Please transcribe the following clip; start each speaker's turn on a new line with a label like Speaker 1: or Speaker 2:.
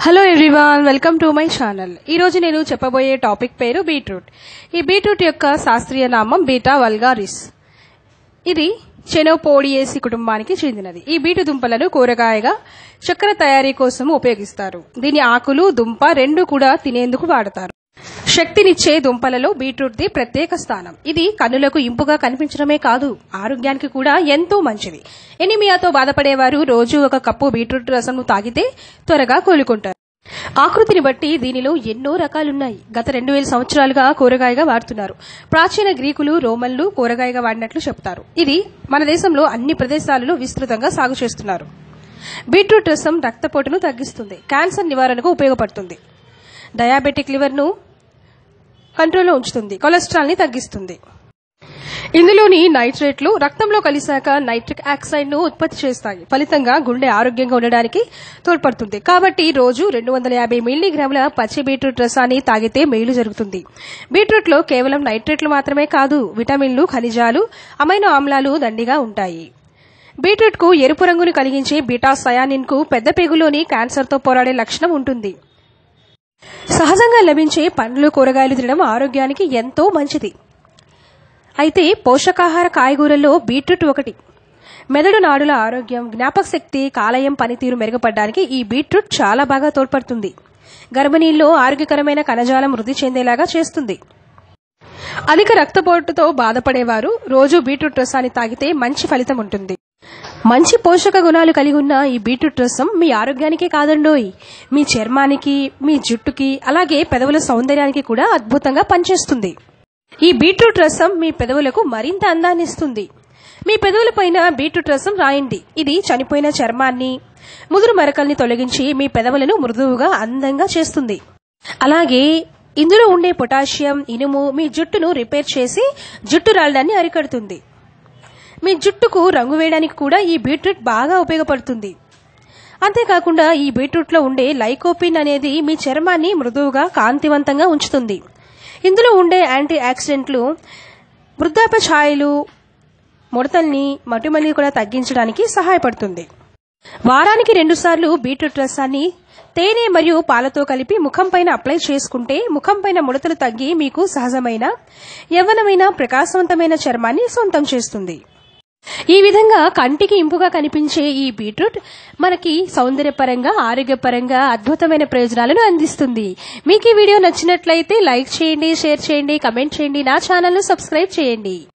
Speaker 1: hello everyone welcome to my channel ఈ రోజు నేను చెప్పబోయే టాపిక్ పేరు బీట్రూట్ ఈ బీట్రూట్ యొక్క శాస్త్రీయ నామం బీటా వల్గారిస్ ఇది చెనోపోడియేసి కుటుంబానికి చెందినది ఈ బీటు దుంపలను కూరగాయగా చక్కెర తయారీ కోసం ఉపయోగిస్తారు దీని ఆకులు దుంప రెండు కూడా తినేందుకు వాడతారు శక్తినిచ్చే దుంపలలో బీట్రూట్ది ప్రత్యేక స్థానం ఇది కన్నులకు ఇంపుగా కనిపించడమే కాదు ఆరోగ్యానికి కూడా ఎంతో మంచిది ఎనిమియాతో బాధపడేవారు రోజు ఒక కప్పు బీట్రూట్ రసంను తాగితే త్వరగా కోలుకుంటారు ఆకృతిని బట్టి దీనిలో ఎన్నో రకాలున్నాయి గత రెండు వేల సంవత్సరాలుగా కూరగాయగా వాడుతున్నారు ప్రాచీన గ్రీకులు రోమన్లు కూరగాయగా వాడినట్లు చెప్తారు ఇది మన దేశంలో అన్ని ప్రదేశాలలో విస్తృతంగా సాగు చేస్తున్నారు బీట్రూట్ రసం రక్తపోటును తగ్గిస్తుంది క్యాన్సర్ నివారణకు ఉపయోగపడుతుంది డయాబెటిక్ లివర్ను కంట్రోల్లో ఉంచుతుంది కొలెస్ట్రాల్ ని తగ్గిస్తుంది ఇందులోని నైట్రేట్లు రక్తంలో కలిశాక నైట్రిక్ ఆక్సైడ్ ను ఉత్పత్తి చేస్తాయి ఫలితంగా గుండె ఆరోగ్యంగా ఉండడానికి తోడ్పడుతుంది కాబట్టి రోజు రెండు వందల యాభై మిల్లీగ్రాముల పచ్చి బీట్రూట్ రసాన్ని తాగితే మేలు జరుగుతుంది బీట్రూట్ లో కేవలం నైట్రేట్లు మాత్రమే కాదు విటమిన్లు ఖనిజాలు అమైనో ఆమ్లాలు దండిగా ఉంటాయి బీట్రూట్ కు ఎరుపు రంగును కలిగించే బీటా సయానిన్ కు పెద్ద పేగులోని క్యాన్సర్ తో పోరాడే లక్షణం ఉంటుంది సహజంగా లభించే పండ్లు కూరగాయలు తినడం ఆరోగ్యానికి ఎంతో మంచిది అయితే పోషకాహార కాయగూరల్లో బీట్రూట్ ఒకటి మెదడు నాడుల ఆరోగ్యం జ్ఞాపక శక్తి కాలేయం పనితీరు మెరుగుపడడానికి ఈ బీట్రూట్ చాలా బాగా తోడ్పడుతుంది గర్భిణీల్లో ఆరోగ్యకరమైన కణజాలం వృద్ధి చెందేలాగా చేస్తుంది అధిక రక్తపోటుతో బాధపడేవారు రోజు బీట్రూట్ రసాన్ని తాగితే మంచి ఫలితం ఉంటుంది మంచి పోషక గుణాలు కలిగి ఉన్న ఈ బీట్రూట్ రసం మీ ఆరోగ్యానికే కాదండోయ్ మీ చర్మానికి మీ జుట్టుకి అలాగే పెదవుల సౌందర్యానికి కూడా అద్భుతంగా పనిచేస్తుంది ఈ బీట్రూట్ రసం మీ పెదవులకు మరింత అందాన్ని ఇస్తుంది మీ పెదవులపైన బీట్రూట్ రసం రాయండి ఇది చనిపోయిన చర్మాన్ని ముదురు మరకల్ని తొలగించి మీ పెదవులను మృదువుగా అందంగా చేస్తుంది అలాగే ఇందులో ఉండే పొటాషియం ఇనుము మీ జుట్టును రిపేర్ చేసి జుట్టు రాలడాన్ని అరికడుతుంది మీ జుట్టుకు రంగు వేయడానికి కూడా ఈ బీట్రూట్ బాగా ఉపయోగపడుతుంది అంతేకాకుండా ఈ బీట్రూట్లో ఉండే లైకోపిన్ అనేది మీ చర్మాన్ని మృదువుగా కాంతివంతంగా ఉంచుతుంది ఇందులో ఉండే యాంటీ ఆక్సిడెంట్లు వృద్ధాప్య ఛాయలు ముడతల్ని మటుమల్ని కూడా తగ్గించడానికి సహాయపడుతుంది వారానికి రెండుసార్లు బీట్రూట్ రసాన్ని తేనె మరియు పాలతో కలిపి ముఖం పైన అప్లై చేసుకుంటే ముఖం పైన ముడతలు తగ్గి మీకు సహజమైన యవ్వనమైన ప్రకాశవంతమైన చర్మాన్ని సొంతం చేస్తుంది ఈ విధంగా కంటికి ఇంపుగా కనిపించే ఈ బీట్రూట్ మనకి సౌందర్యపరంగా ఆరోగ్యపరంగా అద్భుతమైన ప్రయోజనాలను అందిస్తుంది మీకు ఈ వీడియో నచ్చినట్లయితే లైక్ చేయండి షేర్ చేయండి కమెంట్ చేయండి నా ఛానల్ను సబ్స్క్రైబ్ చేయండి